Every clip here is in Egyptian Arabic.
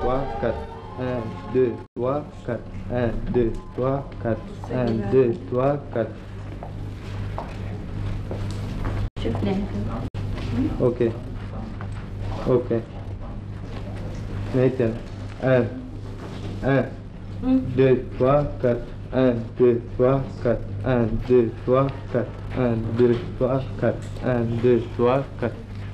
3, 4. 1, 2, 3, 4. 1, 2, 3, 4. 1, 2, 3, 4. شوف لي Ok. Ok. Maintenant. 1, 1, 2, 3, 4. 1, 2, 3, 4. 1, 2, 3, 4. 1, 2, 3, 4. 1, 2, 3, 4.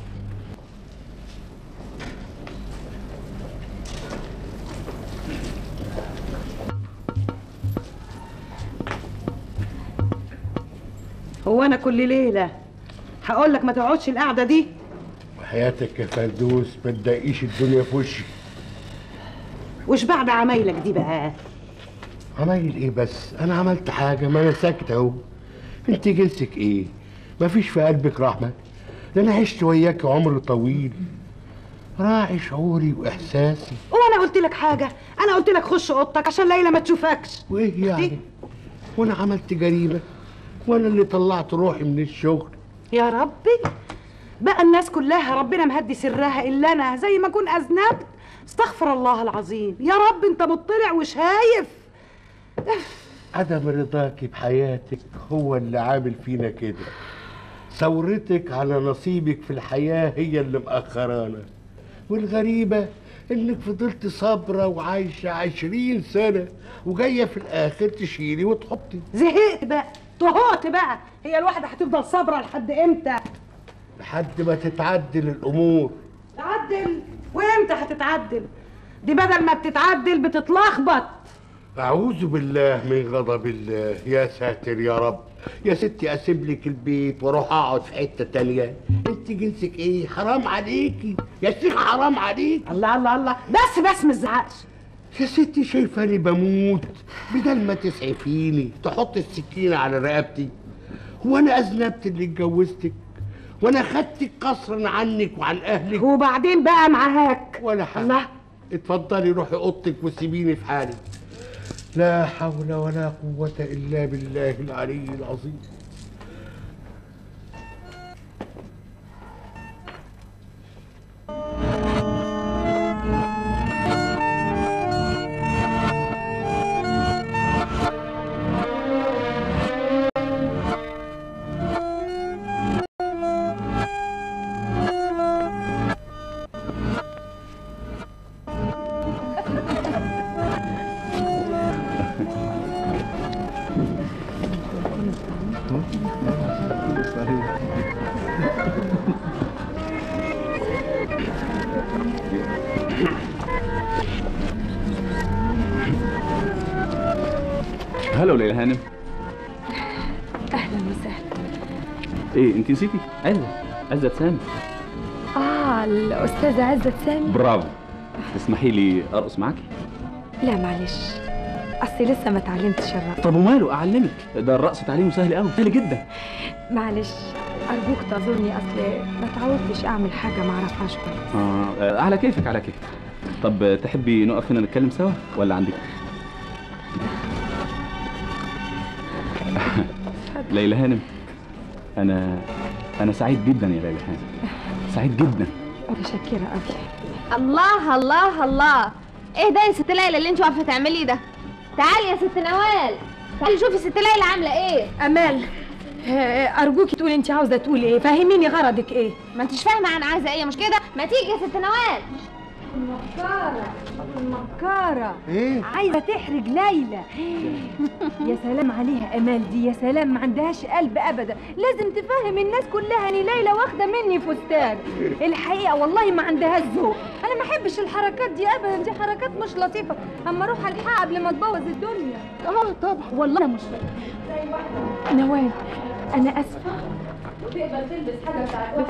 هو انا كل ليله هقول لك ما تقعدش القعده دي حياتك يا فردوس ما تضايقيش الدنيا في وشي وش بعد عمايلك دي بقى عمايل ايه بس انا عملت حاجه ما انا ساكت اهو انت جنسك ايه مفيش في قلبك رحمه ده انا عشت وياك عمر طويل راعي شعوري واحساسي وانا قلت لك حاجه انا قلت لك خش اوضتك عشان ليلى ما تشوفكش وايه يعني وانا عملت جريمه وانا اللي طلعت روحي من الشغل يا ربي بقى الناس كلها ربنا مهدي سرها الا انا زي ما اكون اذنبت استغفر الله العظيم يا رب انت مطلع وشايف عدم رضاك بحياتك هو اللي عامل فينا كده ثورتك على نصيبك في الحياة هي اللي مأخرانا والغريبة انك فضلت صابرة وعايشة عشرين سنة وجاية في الآخر تشيلي وتحطي زهقت بقى طهقت بقى هي الواحده هتفضل صابره لحد امتى لحد ما تتعدل الأمور تعدل وامتى هتتعدل دي بدل ما بتتعدل بتتلخبط أعوذ بالله من غضب الله يا ساتر يا رب يا ستي أسيب لك البيت وأروح أقعد في حتة تانية أنت جنسك إيه حرام عليكي يا شيخ حرام عليك الله الله الله بس بس ما تزعقش يا ستي شايفاني بموت بدل ما تسعفيني تحط السكينة على رقبتي وأنا أذنبت اللي اتجوزتك وأنا خدتك قصرا عنك وعن أهلك وبعدين بقى معاك ولا حاجة الله اتفضلي روحي اوضتك وسيبيني في حالي لا حول ولا قوة إلا بالله العلي العظيم هلا ليلى هانم اهلا وسهلا ايه انت نسيتي عزت عزت سامي اه الاستاذه عزت سامي برافو تسمحي لي ارقص معاكي لا معلش اصلي لسه ما اتعلمتش الرقص طب وماله اعلمك ده الرقص تعليمه سهل قوي سهل جدا معلش ارجوك تعذرني اصل ما تعودتش اعمل حاجه ما اعرفهاش كويس آه آه، على كيفك على كيفك طب آه، تحبي نقف هنا نتكلم سوا ولا عندك ليلى هانم انا انا سعيد جدا يا ليلى هانم سعيد جدا متشكره قوي الله الله الله ايه ده يا ست ليلى اللي انت واقفه تعمليه ده تعالي يا ست نوال تعالي شوفي ست ليلى عامله ايه امال آه، ارجوكي تقولي انت عاوزه تقولي ايه فهميني غرضك ايه ما انتش فاهمه انا عايزه ايه مش كده ما تيجي يا ست نوال المكاره المكاره ايه عايزه تحرج ليلى يا سلام عليها امال دي يا سلام ما عندهاش قلب ابدا لازم تفهم الناس كلها ان ليلى واخده مني فستان الحقيقه والله ما عندهاش ذوق انا ما احبش الحركات دي ابدا دي حركات مش لطيفه اما اروح الحق قبل ما تبوظ الدنيا اه طبعا والله مش نوال انا اسفه تقدر تلبس حاجه بتاعت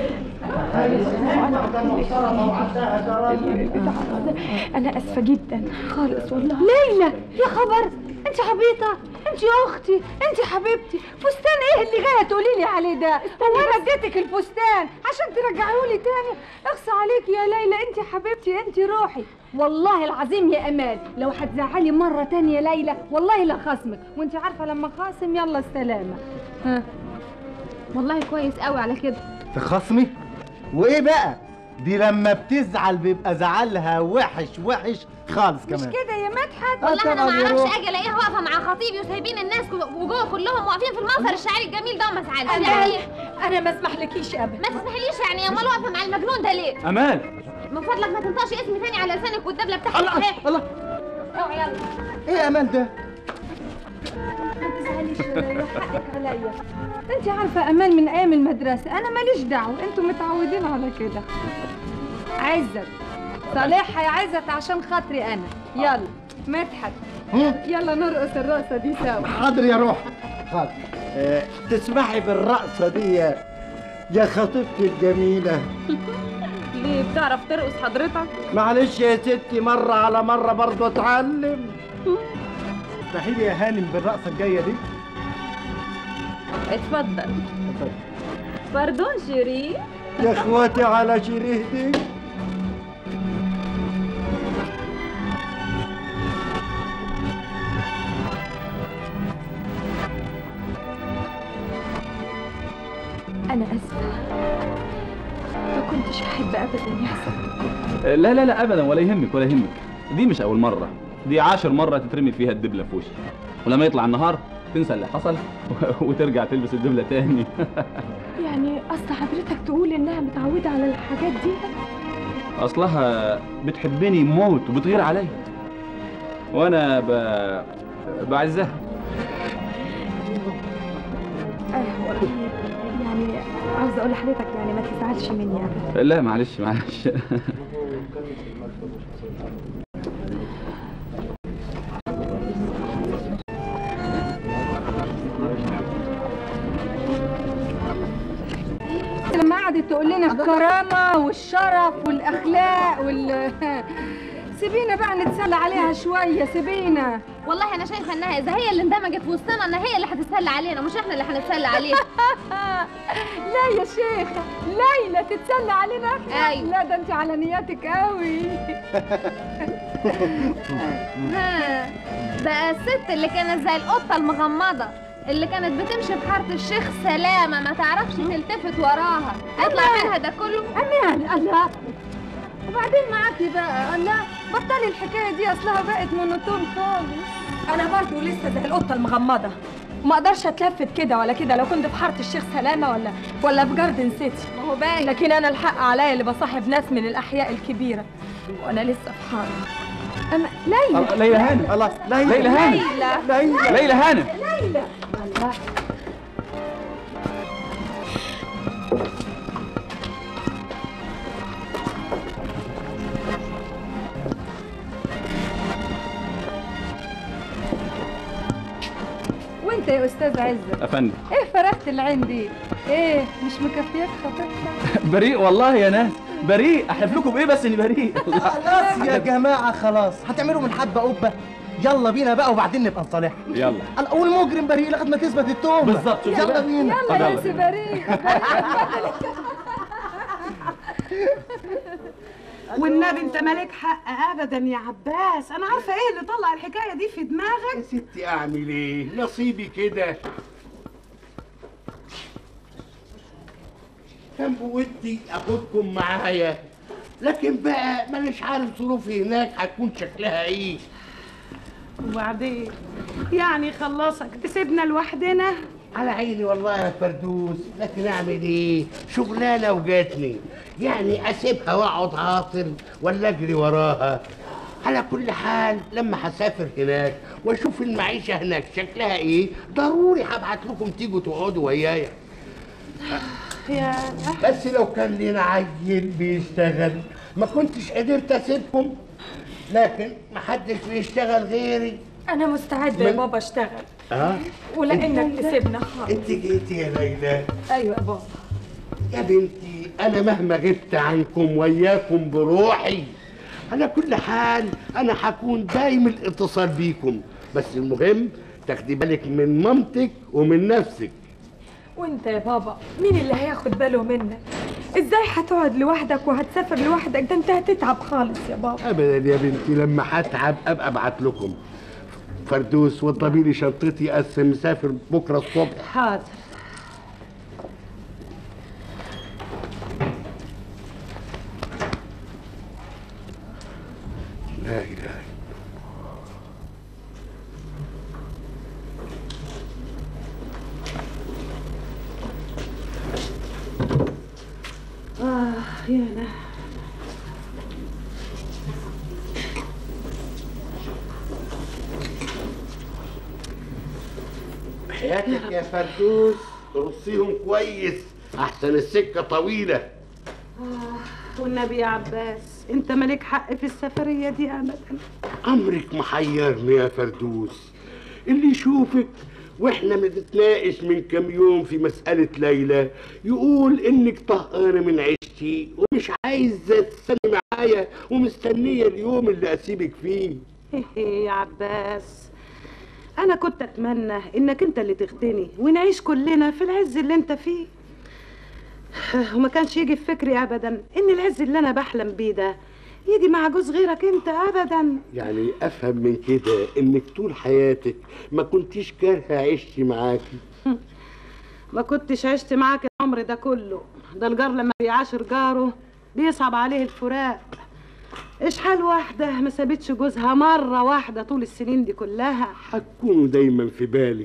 انا اسفه جدا خالص والله ليلى يا خبر انت عبيطه انت اختي انت حبيبتي فستان ايه اللي جايه تقولي لي عليه ده هو انا اديتك الفستان عشان ترجعيه لي تاني اخصى عليكي يا ليلى انت حبيبتي انت روحي والله العظيم يا امال لو هتزعلي مره تانية ليلى والله لا خصمك وانت عارفه لما خاصم يلا السلامه ها والله كويس قوي على كده تخصمي وايه بقى دي لما بتزعل بيبقى زعلها وحش وحش خالص مش كمان كده يا مدحت والله انا طبعاً ما يا اعرفش روح. اجي الاقيها واقفه مع خطيبي وسايبين الناس وجوه كلهم واقفين في المنظر الشعري الجميل ده وما ازعلش أنا يعني أنا ما اسمحلكيش أبدا ما تسمحليش يعني امال واقفه مع المجنون ده ليه امال من فضلك ما تنطقش اسمي تاني على لسانك والدبله بتاعتك الله اهي الله اوعي يلا ايه يا امال ده ما تزعليش يا حقك عليا انت عارفه امان من ايام المدرسه انا ماليش دعوه انتوا متعودين على كده عزت صالحها يا عزت عشان خاطري انا يلا مدحت يلا نرقص الرقصه دي سوا حاضر يا روح حاضر اه تسمحي بالرقصه دي يا يا خطيبتي الجميله ليه بتعرف ترقص حضرتك معلش يا ستي مرة على مرة برضه اتعلم اسمحي لي يا هانم بالرقصة الجاية دي اتفضل باردون شيرين يا اخواتي على شريه دي انا اسفه ما كنتش احب ابدا يحصل لا لا لا ابدا ولا يهمك ولا يهمك دي مش اول مره دي عاشر مره تترمي فيها الدبله في وشي ولما يطلع النهار تنسى اللي حصل وترجع تلبس الدبله تاني يعني قصد حضرتك تقول انها متعوده على الحاجات دي اصلها بتحبني موت وبتغير عليا وانا ب... بعزها ايوه يعني عاوزه اقول لحضرتك يعني ما تزعلش مني ابدا لا معلش معلش لما قعدت تقول لنا الكرامه والشرف والاخلاق وال سيبينا بقى نتسلى عليها شويه سيبينا والله انا شايفه انها اذا هي اللي اندمجت في وسطنا ان هي اللي هتتسلى علينا مش احنا اللي هنتسلى عليها لا يا شيخة ليلى تتسلى علينا احنا أيوة. لا ده انت على نياتك قوي ها بقى الست اللي كانت زي القطه المغمضه اللي كانت بتمشي في حاره الشيخ سلامه ما تعرفش تلتفت وراها اطلع منها ده كله امان الله وبعدين معاكي بقى الله بطلي الحكايه دي اصلها بقت مونوتون خالص انا برضو لسه زي القطه المغمضه ما اقدرش اتلفت كده ولا كده لو كنت في حاره الشيخ سلامه ولا ولا في جاردن سيتي ما هو باين لكن انا الحق عليا اللي بصاحب ناس من الاحياء الكبيره وانا لسه في حاره أما ليلى ليلى هانم الله ليلى ليلى هانم ليلى ليلى هانم ليلى الله وانت يا استاذ عزت افندم ايه فرقت العين دي ايه مش مكفياك خطيبتك بريء والله يا ناس بريء احلف لكم بايه بس اني بريء خلاص يا جماعة خلاص هتعملوا من حبة قبة يلا بينا بقى وبعدين نبقى نصالحها يلا والمجرم بريء لغايه ما تثبت التهمة بالظبط، شوف يلا بقى. بينا طب يلا يلا يا سي بينا. بريء والنبي انت مالك حق ابدا يا عباس انا عارفه ايه اللي طلع الحكايه دي في يا دماغك ستي اعمل ايه نصيبي كده كان بودي اخدكم معايا لكن بقى مانيش عارف ظروفي هناك هتكون شكلها ايه وبعدين يعني خلصك تسيبنا لوحدنا على عيني والله يا فردوس لكن اعمل ايه شغلانه وجاتني يعني اسيبها واقعد عاطل ولا اجري وراها على كل حال لما هسافر هناك واشوف المعيشه هناك شكلها ايه ضروري هبعت لكم تيجوا تقعدوا ويايا يا بس لو كان لنا عيل بيشتغل ما كنتش قدرت اسيبكم لكن محدش بيشتغل غيري انا مستعده يا من- بابا اشتغل اه ولانك تسيبنا خالص انت جيتي يا ليلى ايوه يا بابا يا بنتي انا مهما غبت عنكم وياكم بروحي على كل حال انا هكون دايم الاتصال بيكم بس المهم تاخدي بالك من مامتك ومن نفسك وانت يا بابا مين اللي هياخد باله منك ازاي هتقعد لوحدك وهتسافر لوحدك ده انت هتتعب خالص يا بابا ابدا يا بنتي لما هتعب ابقى ابعت لكم فردوس وضبي لي شنطتي اسم مسافر بكره الصبح حاضر لا اله آه يا أنا حياتك يا فردوس رصيهم كويس احسن السكه طويله والنبي يا عباس أنت مالك حق في السفرية دي أبدا امرك محيرني يا فردوس اللي يشوفك واحنا بنتناقش من كام يوم في مسألة ليلى يقول انك طهقانة من عيشتي ومش عايزة تستني معايا ومستنية اليوم اللي اسيبك فيه يا عباس أنا كنت أتمنى إنك أنت اللي تغتني ونعيش كلنا في العز اللي أنت فيه وما كانش يجي في فكري أبدا إن العز اللي أنا بحلم بيه ده يجي مع جوز غيرك أنت أبدا يعني افهم من كده انك طول حياتك ما كنتيش كارهة عيشتي معاكي ما كنتش عشت معاك العمر ده كله ده الجار لما بيعاشر جاره بيصعب عليه الفراق ايش حال واحدة ما سابتش جوزها مرة واحدة طول السنين دي كلها هتكونوا دايما في بالي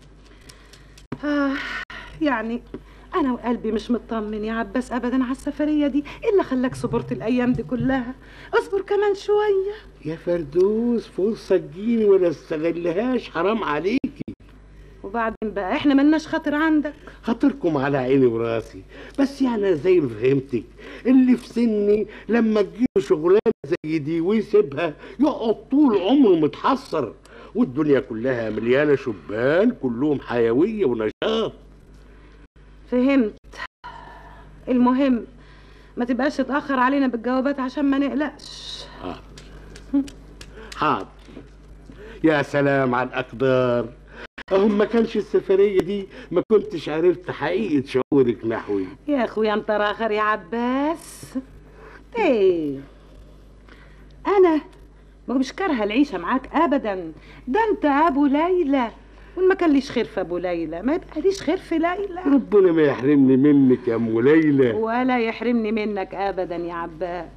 آه يعني أنا وقلبي مش مطمن يا عباس أبدا على السفرية دي إلا خلاك صبرت الأيام دي كلها اصبر كمان شوية يا فردوس فرصة تجيني ولا استغلهاش حرام عليكي وبعدين بقى إحنا ملناش خاطر عندك خاطركم على عيني وراسي بس يعني أنا زي ما فهمتك اللي في سني لما تجيله شغلانه زي دي ويسيبها يقعد طول عمره متحسر والدنيا كلها مليانه شبان كلهم حيويه ونشاط فهمت المهم ما تبقاش تتأخر علينا بالجوابات عشان ما نقلقش حاضر حاضر يا سلام على الأقدار أهم ما كانش السفرية دي ما كنتش عرفت حقيقة شعورك نحوي يا اخويا انت راخر يا عباس ايه انا ما مش كارهه العيشه معاك ابدا ده انت ابو ليلى وان ما كان ليش خير في ابو ليلى ما يبقى ليش خير في ليلى ربنا ما يحرمني منك يا أم ليلى ولا يحرمني منك ابدا يا عباس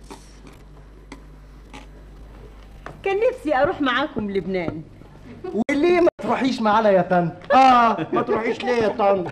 كان نفسي اروح معاكم لبنان وليه ما تروحيش معانا يا طنط آه ما تروحيش ليه يا طنط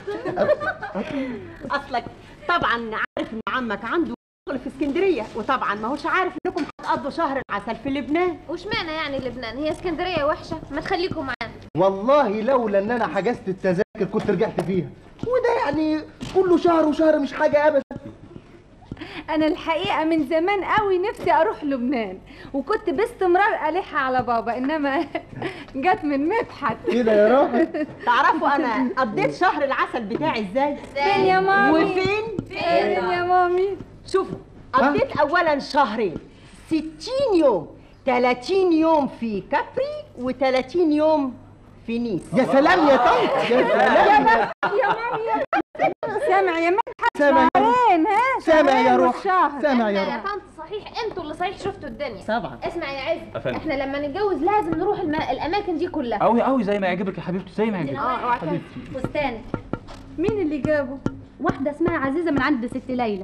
اصلك طبعا عارف ان عمك عنده شغل في اسكندريه وطبعا ما هوش عارف انكم هتقضوا شهر العسل في لبنان وش معنى يعني لبنان هي اسكندريه وحشه ما تخليكم معانا والله لولا ان انا حجزت التذاكر كنت رجعت فيها وده يعني كله شهر وشهر مش حاجه ابدا انا الحقيقه من زمان قوي نفسي اروح لبنان وكنت باستمرار الح على بابا انما جت من مدحت كده يا راجل تعرفوا انا قضيت شهر العسل بتاعي ازاي فين يا مامي وفين فين يا مامي شوفوا قضيت اولا شهرين 60 يوم 30 يوم في كابري و30 يوم في نيس يا سلام يا طنط يا سلام يا مامي يا سامع يا مدحت سامع يا شهرين ها سامع يا شهرين روح والشهر. سامع احنا يا يا روح طنط صحيح انتوا اللي صحيح شفتوا الدنيا طبعا اسمع يا عز أفندم. احنا لما نتجوز لازم نروح الم... الاماكن دي كلها قوي قوي زي ما يعجبك يا حبيبتي زي ما يعجبك اه اوعى تنسى. فستان مين اللي جابه واحدة اسمها عزيزة من عند ست ليلى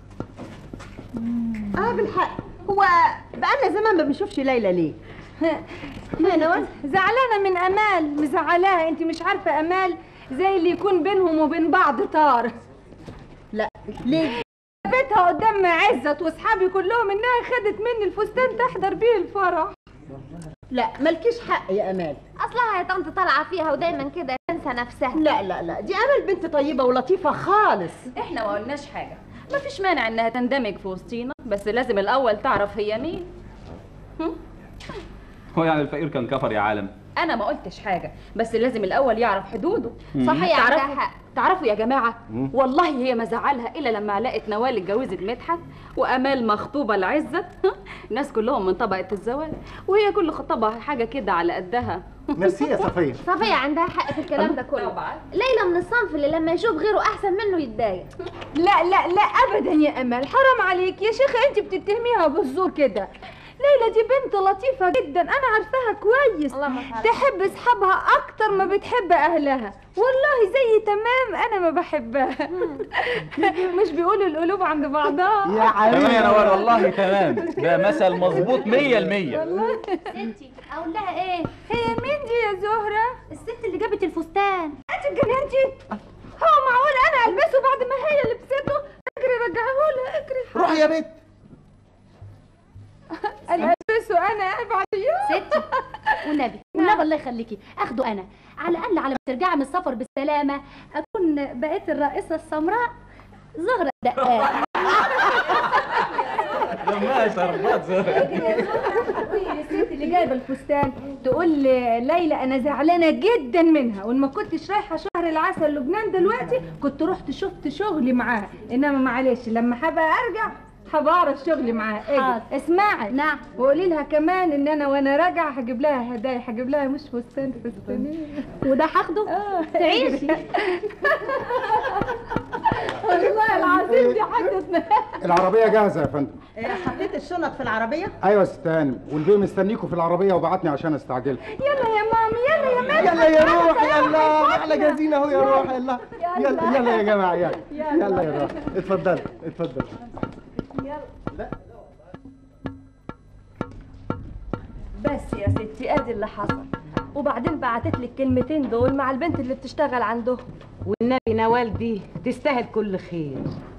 اه بالحق هو بقالنا زمان ما بنشوفش ليلى ليه ما نوال زعلانه من امال مزعلاها انت مش عارفه امال زي اللي يكون بينهم وبين بعض طار لا ليه بيتها قدام عزت واصحابي كلهم انها خدت مني الفستان تحضر بيه الفرح لا مالكيش حق يا امال اصلها يا طنط طالعه فيها ودايما كده تنسى نفسها لا لا لا دي امل بنت طيبه ولطيفه خالص احنا ما قلناش حاجة مفيش مانع انها تندمج في وسطينا بس لازم الاول تعرف هي مين هو يعني الفقير كان كفر يا عالم انا ما قلتش حاجة بس لازم الاول يعرف حدوده صحيح عندها تعرفوا حق تعرفوا يا جماعة والله هي ما زعلها إلا لما لقت نوال اتجوزت مدحت وأمال مخطوبة لعزت الناس كلهم من طبقة الزواج وهي كل خطبها حاجة كده على قدها ميرسي يا صفيه صفية عندها حق في الكلام ده كله طبعا. ليلى من الصنف اللي لما يشوف غيره احسن منه يتضايق لا لا لا ابدا يا امل حرام عليك يا شيخه انت بتتهميها بالزور كده ليلى دي بنت لطيفة جدا أنا عارفاها كويس تحب أصحابها أكتر ما بتحب أهلها والله زي تمام أنا ما بحبها مش بيقولوا القلوب عند بعضها تمام يا نوال والله تمام ده مثل مظبوط 100% ستي اقول لها ايه هي مين دي يا زهرة؟ الست اللي جابت الفستان أنت اتجننتي؟ هو معقول أنا ألبسه بعد ما هي لبسته؟ اجري رجعهولها اجري روح يا بنت أنا ألبسه أنا بعد يوم ستي والنبي والنبي الله يخليكي اخده انا على الاقل على ما ترجعي من السفر بالسلامه اكون بقيت الرئيسه السمراء زهره دقاق دمها شربات الست اللي جايبه الفستان تقول لي ليلى انا زعلانه جدا منها وان ما كنتش رايحه شهر العسل لبنان دلوقتي كنت رحت شفت شغلي معاها انما معلش لما هبقى ارجع هبقى اعرف شغلي معاها حاضر. ايه اسمعي نعم وقولي لها كمان ان انا وانا راجعه هجيب لها هدايا هجيب لها مش فستان فستانين وده هاخده آه. تعيشي والله العظيم دي حدثنا العربية جاهزة يا فندم حطيت الشنط في العربيه أيوة يا ست هانم والبيه مستنيكوا في العربية وبعتني عشان استعجل يلا يا مامي يلا يا مامي يلا يا روح يلا احنا جاهزين اهو يا روح يلا يلا يلا يا جماعه يلا يلا يا روح اتفضل اتفضل بس يا ستي ادي اللي حصل وبعدين بعتت لي الكلمتين دول مع البنت اللي بتشتغل عندهم والنبي نوال دي تستاهل كل خير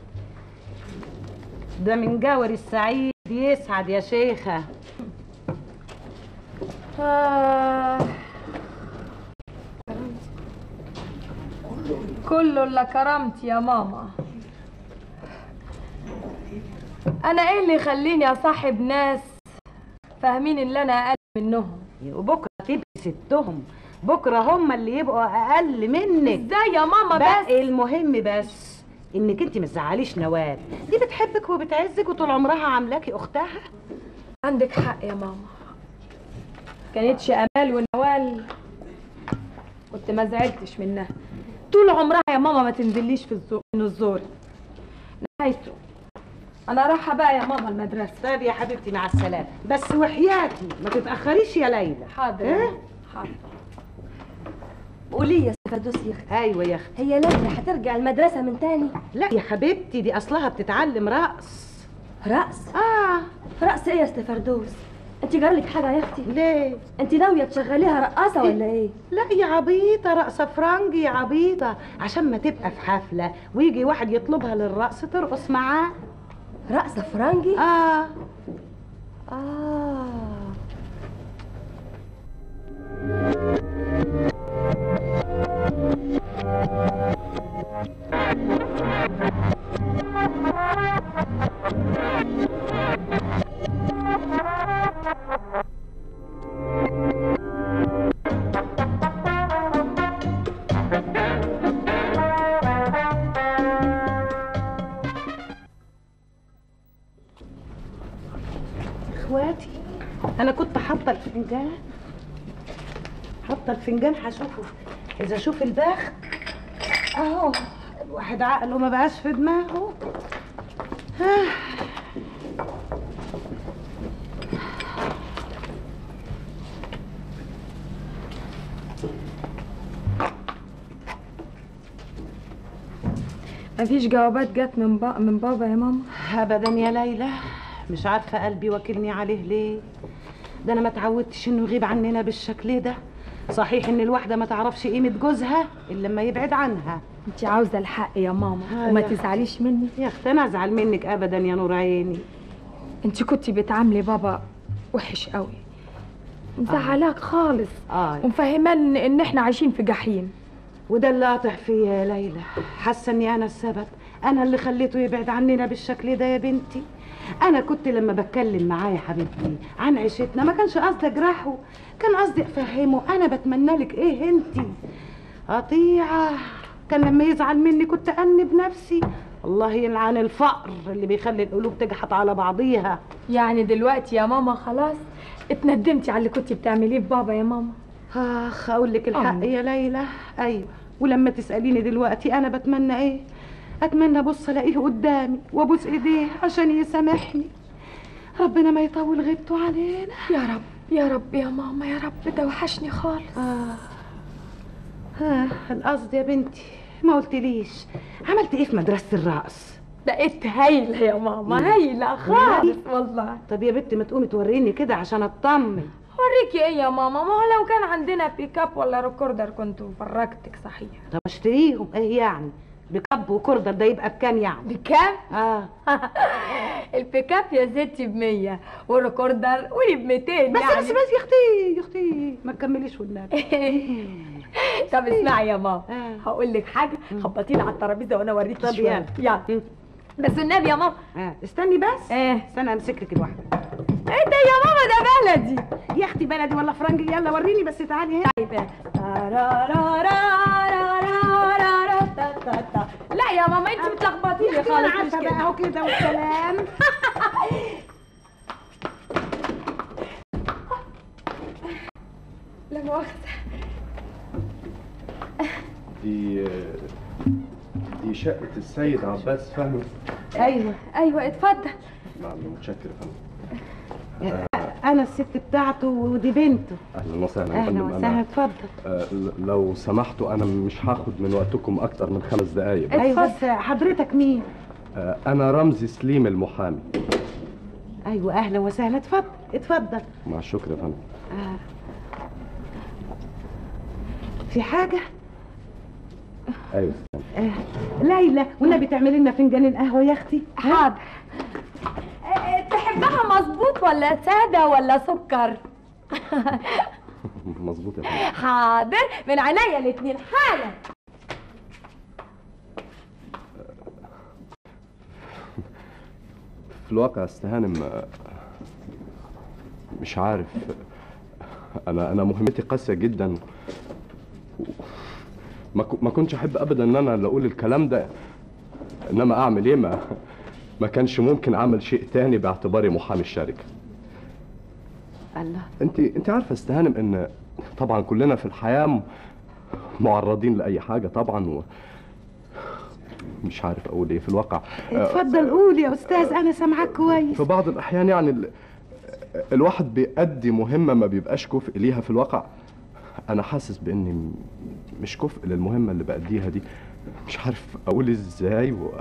ده من جاور السعيد يسعد يا شيخة آه. كله الا كرامتي يا ماما انا ايه اللي يخليني اصاحب ناس فاهمين ان انا اقل منهم وبكرة تبقي ستهم بكرة هم اللي يبقوا أقل منك ازاي يا ماما بس بقى المهم بس انك انت ما تزعليش نوال دي بتحبك وبتعزك وطول عمرها عاملاكي اختها عندك حق يا ماما كانتش امال ونوال كنت ما زعلتش منها طول عمرها يا ماما ما تنزليش في الزو... من الزور نهايته انا رايحه بقى يا ماما المدرسه طيب يا حبيبتي مع السلامة بس وحياتي ما تتأخريش يا ليلى حاضر إيه؟ يا ماما، حاضر قولي يا فردوس يا اختي ايوه يا اختي هي ليلى هترجع المدرسه من تاني لا يا حبيبتي دي اصلها بتتعلم رقص رقص اه رقص ايه يا ست فردوس انت جرالك حاجه يا اختي ليه انت ناويه تشغليها رقاصه ولا ايه لا يا عبيطة رقصة فرنجي يا عبيطة عشان ما تبقى في حفلة ويجي واحد يطلبها للرقص ترقص معاه رقصه فرنجي اه اه اخواتي انا كنت حاطه الفنجان حاطه الفنجان هشوفه اذا اشوف البخت اهو الواحد عقله ما بقاش في دماغه آه. مفيش جوابات جت من با... من بابا يا ماما ابدا يا ليلى مش عارفه قلبي واكلني عليه ليه ده انا ما اتعودتش انه يغيب عننا بالشكل ده صحيح ان الواحده ما تعرفش قيمه جوزها الا لما يبعد عنها انت عاوزه الحق يا ماما آه وما يا أختي. تزعليش مني يا اختي انا ازعل منك ابدا يا نور عيني انت كنت بتعاملي بابا وحش قوي مزعلاك خالص اه ومفهمان ان ان احنا عايشين في جحيم وده اللي قاطع فيا يا ليلى حاسه اني انا السبب انا اللي خليته يبعد عننا بالشكل ده يا بنتي انا كنت لما بتكلم معاه يا حبيبتي عن عيشتنا ما كانش قصدي اجرحه كان قصدي افهمه انا بتمنى لك ايه انتي قطيعه كان لما يزعل مني كنت انب نفسي الله يلعن الفقر اللي بيخلي القلوب تجحط على بعضيها يعني دلوقتي يا ماما خلاص اتندمتي على اللي كنت بتعمليه في بابا يا ماما اخ اقول لك الحق أم. يا ليلى ايوه ولما تساليني دلوقتي انا بتمنى ايه اتمنى ابص الاقيه قدامي وابوس ايديه عشان يسامحني ربنا ما يطول غيبته علينا يا رب يا رب يا ماما يا رب ده وحشني خالص آه. ها القصد يا بنتي ما قلتليش عملت ايه في مدرسة الرقص بقيت هايلة يا ماما هايلة خالص والله طب يا بنتي ما تقومي توريني كده عشان اطمن اوريكي ايه يا ماما ما هو لو كان عندنا بيك اب ولا ريكوردر كنت فرجتك صحيح طب اشتريهم ايه يعني بكب وكوردر ده يبقى بكام يعني بكام؟ اه البيك اب يا ستي ب 100 والريكوردر قولي ب 200 بس يعني بس بس يا اختي يا اختي ما تكمليش والنبي طب اسمعي يا ماما هقول لك حاجه خبطي لي على الترابيزه وانا اوريكي طب شويه يلا. يلا بس النبي يا ماما آه. استني بس ايه استنى امسك لك الواحده ايه ده يا ماما ده بلدي يا اختي بلدي ولا فرنجي يلا وريني بس تعالي هنا طيب لا يا ماما انت بتلخبطيني يا اختي انا خالص مش عارفه بقى كده اهو كده والسلام لا مؤاخذه دي دي شقة السيد عباس فهمي ايوه ايوه اتفضل نعم متشكر يا فندم انا الست بتاعته ودي بنته اهلا وسهلا يا اهلا فندم وسهلا انا اتفضل آه، ل- لو سمحتوا انا مش هاخد من وقتكم اكتر من خمس دقايق ايوه بس حضرتك مين آه، انا رمزي سليم المحامي ايوه اهلا وسهلا اتفضل اتفضل مع الشكر يا فندم آه. في حاجه ايوه آه. ليلى والنبي تعملي لنا فنجان القهوه يا اختي حاضر تحبها مظبوط ولا ساده ولا سكر مظبوط يا فندم حاضر من عينيا الاتنين حالا في الواقع استهانم آه، مش عارف انا انا مهمتي قاسيه جدا ما كو- ما كنتش احب ابدا ان انا اللي اقول الكلام ده انما اعمل ايه ما ما كانش ممكن اعمل شيء تاني باعتباري محامي الشركه الله انت انت عارفه استهانم ان طبعا كلنا في الحياه م- معرضين لاي حاجه طبعا و مش عارف اقول ايه في الواقع آه، اتفضل قول يا استاذ انا سامعاك كويس في بعض الأحيان يعني ال... الواحد بيأدي مهمة ما بيبقاش كفء ليها في الواقع أنا حاسس بإني م- مش كفء للمهمة اللي بأديها دي مش عارف أقول إزاي و...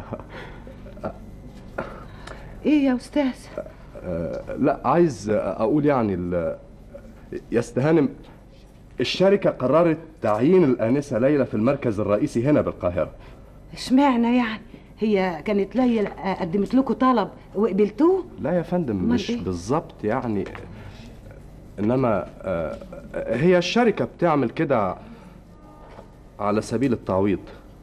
ايه يا استاذ آه، لا عايز أقول يعني ال... يستهانم الشركة قررت تعيين الآنسة ليلى في المركز الرئيسي هنا بالقاهرة اشمعنى يعني هي كانت ليلى قدمت لكم طلب وقبلتوه لا يا فندم أمال مش إيه؟ بالظبط يعني انما آه، هي الشركه بتعمل كده على سبيل التعويض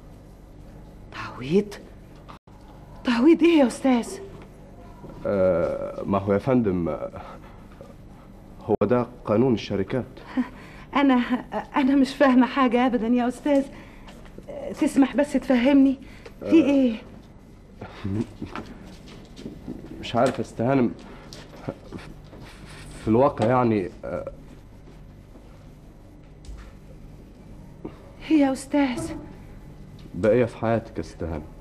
تعويض تعويض ايه يا استاذ آه، ما هو يا فندم آه، هو ده قانون الشركات انا انا مش فاهمه حاجه ابدا يا استاذ تسمح بس تفهمني في ايه مش عارف استهانم في الواقع يعني آه، ايه يا استاذ بقية في حياتك يا استهانم